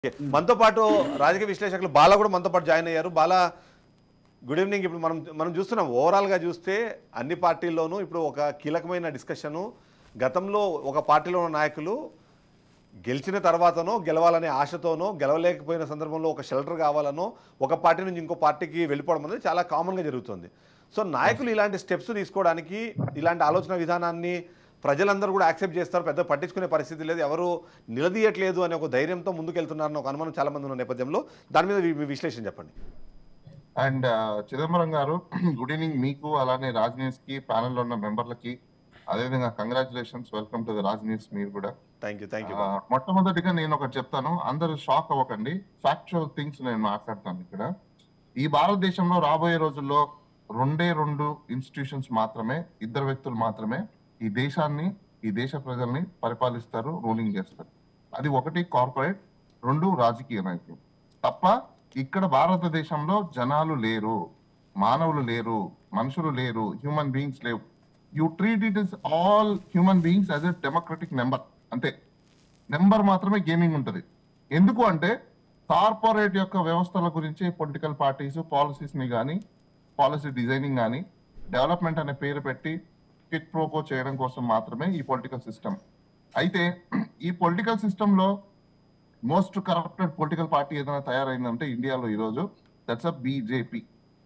మనతో పాటు రాజకీయ విశ్లేషకులు బాలా కూడా మనతో పాటు జాయిన్ అయ్యారు బాలా గుడ్ ఈవినింగ్ ఇప్పుడు మనం మనం చూస్తున్నాం ఓవరాల్గా చూస్తే అన్ని పార్టీల్లోనూ ఇప్పుడు ఒక కీలకమైన డిస్కషను గతంలో ఒక పార్టీలో ఉన్న నాయకులు గెలిచిన తర్వాతనో గెలవాలనే ఆశతోనో గెలవలేకపోయిన సందర్భంలో ఒక షెల్టర్ కావాలనో ఒక పార్టీ నుంచి ఇంకో పార్టీకి వెళ్ళిపోవడం అనేది చాలా కామన్గా జరుగుతుంది సో నాయకులు ఇలాంటి స్టెప్స్ తీసుకోవడానికి ఇలాంటి ఆలోచన విధానాన్ని ప్రజలందరూ కూడా యాక్సెప్ట్ చేస్తారు పెద్ద పట్టించుకునే పరిస్థితి లేదు ఎవరు నిలదీయట్లేదు అనే ఒక ధైర్యంతో ముందుకెళ్తున్నారని ఒక అనుమానం చాలా మంది ఉన్న నేపథ్యంలో దాని మీద మీ- మీ విశ్లేషణ చెప్పండి అండ్ చిదంబరం గారు గుడ్ ఈవినింగ్ మీకు అలానే రాజ్ న్యూస్ కి ప్యానెల్ లో ఉన్న మెంబర్లకి అదేవిధంగా congratulations welcome to the Raj news మీరు కూడా థ్యాంక్ యూ థ్యాంక్ యూ ఆ, మొట్టమొదటిగా నేను ఒకటి చెప్తాను అందరూ షాక్ అవ్వకండి ఫ్యాక్చువల్ థింగ్స్ నేను మాట్లాడతాను ఇక్కడ ఈ భారతదేశంలో రాబోయే రోజుల్లో రెండే రెండు ఇన్స్టిట్యూషన్స్ మాత్రమే ఇద్దరు వ్యక్తులు మాత్రమే ఈ దేశాన్ని ఈ దేశ ప్రజల్ని పరిపాలిస్తారు రూలింగ్ చేస్తారు అది ఒకటి కార్పొరేట్ రెండు రాజకీయ నాయకులు తప్ప ఇక్కడ భారతదేశంలో జనాలు లేరు మానవులు లేరు మనుషులు లేరు హ్యూమన్ బీయింగ్స్ లేవు you treat it is all human beings as a democratic number అంతే నెంబర్ మాత్రమే గేమింగ్ ఉంటుంది ఎందుకు అంటే కార్పొరేట్ యొక్క వ్యవస్థల గురించి పొలిటికల్ పార్టీస్ పాలసీస్ ని కానీ పాలసీ డిజైనింగ్ కానీ డెవలప్మెంట్ అనే పేరు పెట్టి కిట్ ప్రోకో చేయడం కోసం మాత్రమే ఈ పొలిటికల్ సిస్టమ్ అయితే ఈ పొలిటికల్ సిస్టమ్ లో మోస్ట్ కరప్టెడ్ పొలిటికల్ పార్టీ ఏదైనా తయారైందంటే ఇండియాలో ఈరోజు that's a BJP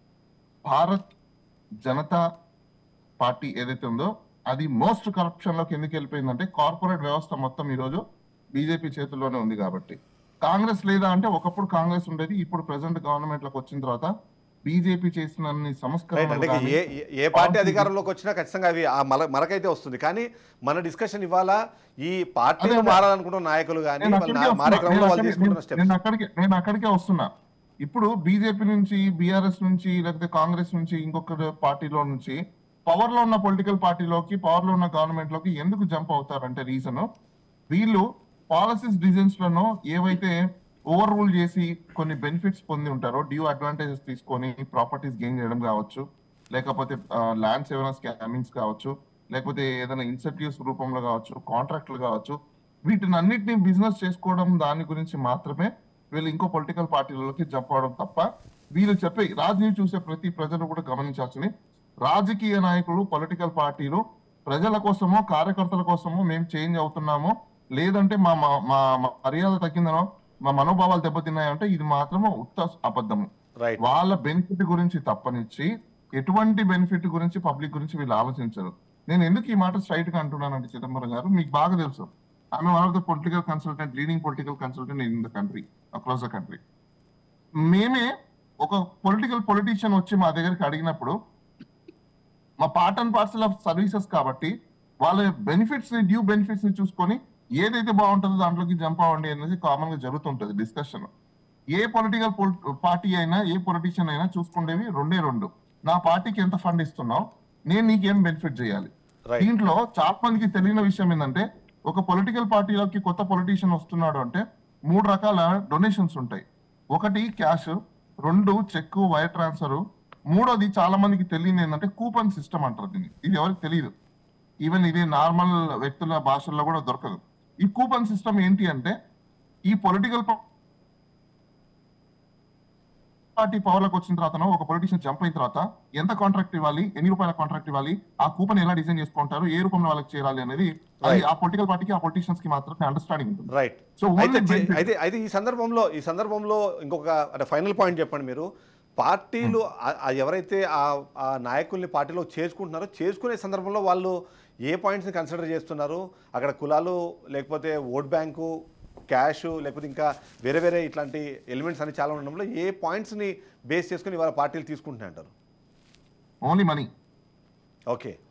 Bharat Janata party ఏదైతే ఉందో అది మోస్ట్ కరప్షన్ లోకి ఎందుకు వెళ్ళిపోయిందంటే కార్పొరేట్ వ్యవస్థ మొత్తం ఈరోజు బీజేపీ చేతుల్లోనే ఉంది కాబట్టి కాంగ్రెస్ లేదా అంటే ఒకప్పుడు కాంగ్రెస్ ఉండేది ఇప్పుడు ప్రెసెంట్ గవర్నమెంట్ లోకి వచ్చిన తర్వాత బీజేపీ చేసిన అన్ని రైట్ సంస్కరణలు అంటే కానీ, ఏ ఏ- ఏ పార్టీ అధికారంలోకి వచ్చినా ఖచ్చితంగా అవి ఆ మల మరకైతే వస్తుంది కానీ మన డిస్కషన్ ఇవాళ ఈ పార్టీలు అదే, అదే. మారాలనుకుంటున్న నాయకులు కానీ నేను వాళ్ళు అక్కడికే నా- మారే వస్తున్నా. క్రమంలో నేను వాళ్ళు అక్కడికే- తీసుకుంటున్న నేను- స్టెప్స్ నేను అక్కడికే నేను అక్కడికే వస్తున్నా ఇప్పుడు బీజేపీ నుంచి బీఆర్ఎస్ నుంచి లేకపోతే కాంగ్రెస్ నుంచి ఇంకొక పార్టీలో నుంచి పవర్ లో ఉన్న పొలిటికల్ పార్టీలోకి పవర్ లో ఉన్న గవర్నమెంట్ లోకి ఎందుకు జంప్ అవుతారంటే రీజన్ వీళ్ళు పాలసీస్ డిజైన్స్ లను ఏవైతే ఓవర్ రూల్ చేసి కొన్ని బెనిఫిట్స్ పొంది ఉంటారో డ్యూ అడ్వాంటేజెస్ తీసుకొని ప్రాపర్టీస్ గెయిన్ చేయడం కావచ్చు లేకపోతే ల్యాండ్స్ ఏమైనా స్కామింగ్స్ కావచ్చు లేకపోతే ఏదైనా ఇన్సెంటివ్స్ రూపంలో కావచ్చు కాంట్రాక్ట్లు కావచ్చు వీటిని అన్నిటిని బిజినెస్ చేసుకోవడం దాని గురించి మాత్రమే వీళ్ళు ఇంకో పొలిటికల్ పార్టీలలోకి జంప్ అవడం తప్ప వీళ్ళు చెప్పే రాజనీతి చూసే ప్రతి ప్రజలు కూడా గమనించాల్సింది రాజకీయ నాయకులు పొలిటికల్ పార్టీలు ప్రజల కోసమో కార్యకర్తల కోసమో మేము చేంజ్ అవుతున్నామో లేదంటే మా మా- మా మా మర్యాద తగ్గిందనో మా మనోభావాలు దెబ్బతిన్నాయంటే ఇది మాత్రమే ఉత్త అబద్ధము రైట్ వాళ్ళ బెనిఫిట్ గురించి తప్పనిచ్చి ఎటువంటి బెనిఫిట్ గురించి పబ్లిక్ గురించి వీళ్ళు ఆలోచించరు నేను ఎందుకు ఈ మాట స్ట్రైట్ గా అంటున్నానంటే చిదంబరం గారు మీకు బాగా తెలుసు ఆమె one of the political consultant leading political consultant in the country across the country మేమే ఒక పొలిటికల్ పొలిటీషియన్ వచ్చి మా దగ్గరికి అడిగినప్పుడు మా part and parcel of services కాబట్టి వాళ్ళ బెనిఫిట్స్ ని డ్యూ బెనిఫిట్స్ ని చూసుకొని ఏదైతే బాగుంటుందో దాంట్లోకి జంప్ అవ్వండి అనేది కామన్ గా జరుగుతుంటది డిస్కషన్ ఏ పొలిటికల్ పార్టీ అయినా ఏ పొలిటీషియన్ అయినా చూసుకుండేవి రెండే రెండు నా పార్టీకి ఎంత ఫండ్ ఇస్తున్నావు నేను నీకేం బెనిఫిట్ చేయాలి రైట్ దీంట్లో చాలా మందికి తెలియని విషయం ఏంటంటే ఒక పొలిటికల్ పార్టీలోకి కొత్త పొలిటీషియన్ వస్తున్నాడు అంటే మూడు రకాల డొనేషన్స్ ఉంటాయి ఒకటి క్యాష్ రెండు చెక్ వైర్ ట్రాన్స్ఫర్ మూడోది చాలా మందికి తెలియదు ఏంటంటే కూపన్ సిస్టమ్ అంటారు దీన్ని ఇది ఎవరికి తెలియదు ఈవెన్ ఇది నార్మల్ వ్యక్తుల భాషల్లో కూడా దొరకదు ఈ కూపన్ సిస్టమ్ ఏంటి అంటే ఈ పొలిటికల్ పార్టీ పవర్ లోకి వచ్చిన తర్వాత ఒక పొలిటీషియన్ జంప్ అయిన తర్వాత ఎంత కాంట్రాక్ట్ ఇవ్వాలి ఎన్ని రూపాయల కాంట్రాక్ట్ ఇవ్వాలి ఆ కూపన్ ఎలా డిజైన్ చేసుకుంటారు ఏ రూపంలో వాళ్ళకి చేరాలి అనేది అది ఆ పొలిటికల్ పార్టీకి ఆ పొలిటీషియన్స్ కి మాత్రమే అండర్స్టాండింగ్ ఉంటుంది రైట్ సో అయితే ఓన్లీ జే- అయితే అయితే ఈ సందర్భంలో ఈ సందర్భంలో ఇంకొక అంటే ఫైనల్ పాయింట్ చెప్పండి మీరు పార్టీలు ఆ- ఆ ఎవరైతే ఆ ఆ నాయకుల్ని పార్టీలో చేర్చుకుంటున్నారో చేర్చుకునే సందర్భంలో వాళ్ళు ఏ పాయింట్స్ని కన్సిడర్ చేస్తున్నారు అక్కడ కులాలు లేకపోతే ఓట్ బ్యాంకు క్యాష్ లేకపోతే ఇంకా వేరే వేరే ఇట్లాంటి ఎలిమెంట్స్ అని చాలా ఉండడంలో ఏ పాయింట్స్ని బేస్ చేసుకుని వాళ్ళ పార్టీలు తీసుకుంటున్నాయి అంటారు ఓన్లీ మనీ ఓకే